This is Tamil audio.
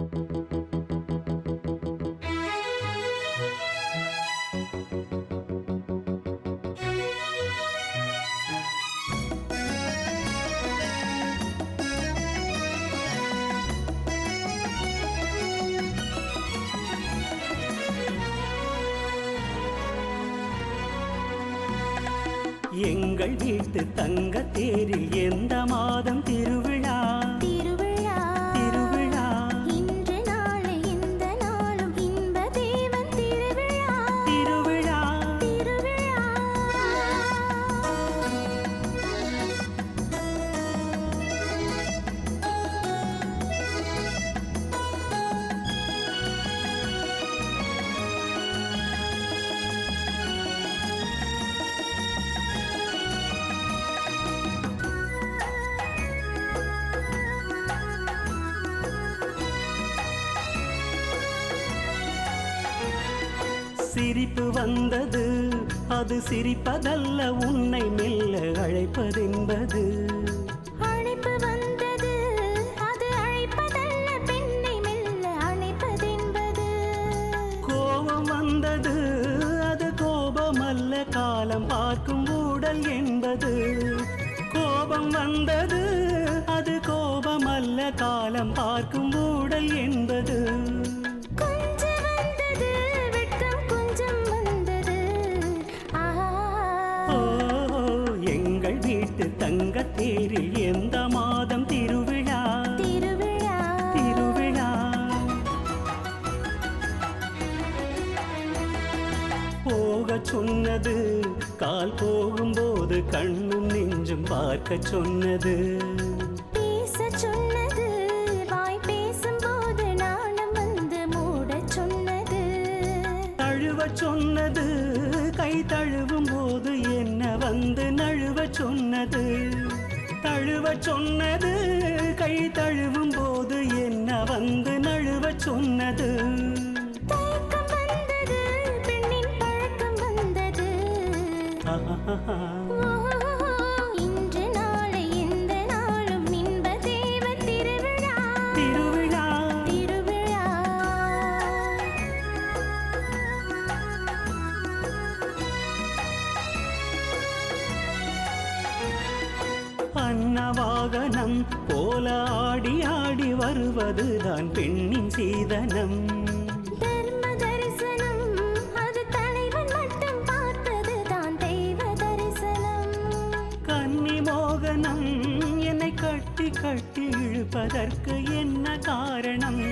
எங்கள் வீட்டு தங்க தேரில் எந்த மாதம் திருவிழா திருவிழா திருவிழா இன்று நாளை இந்த நாளும் இன்ப தேவன் திருவிழா திருவிழா திருவிழா சிரிப்பு வந்தது அது சிரிப்பதல்ல உன்னை மெல்ல அழைப்பதென்பது அழைப்பு வந்தது அது அழைப்பதல்ல பெண்ணை மெல்ல அழைப்பதென்பது கோபம் வந்தது அது கோபமல்ல காலம் பார்க்கும் ஊடல் என்பது கோபம் வந்தது அது கோபமல்ல காலம் பார்க்கும் ஊடல் என்பது கொஞ்சம் வந்தது வெட்கம் கொஞ்சம் வந்தது ஆஹா ஓ எங்கள் வீட்டு தங்க தேரில் எந்த மாதம் திருவிழா திருவிழா திருவிழா போகச் சொன்னது கால் போகும்போது கண்ணும் நெஞ்சும் பார்க்க சொன்னது பேசச் சொன்னது வாய் பேசும்போது நாணம் வந்து மூடச் சொன்னது தழுவச் சொன்னது கை தழுவும் போது என்ன வந்து நழுவச் சொன்னது தழுவச் சொன்னது கை தழுவும் போது என்ன வந்து நழுவச் சொன்னது தயக்கம் வந்தது பெண்ணின் பழக்கம் வந்தது ஆஹா ஓஹோ, இன்று நாளை இந்த நாளும் இன்ப தேவ திருவிழா திருவிழா திருவிழா அன்னவாகனம் போல ஆடி ஆடி வருவதுதான் பெண்ணின் சீதனம் தர்ம தரிசனம் அது தலைவன் மட்டும் பார்த்தது தான் தெய்வ தரிசனம் கன்னி மோகனம் என்னை கட்டி கட்டி இழுப்பதற்கு என்ன காரணம்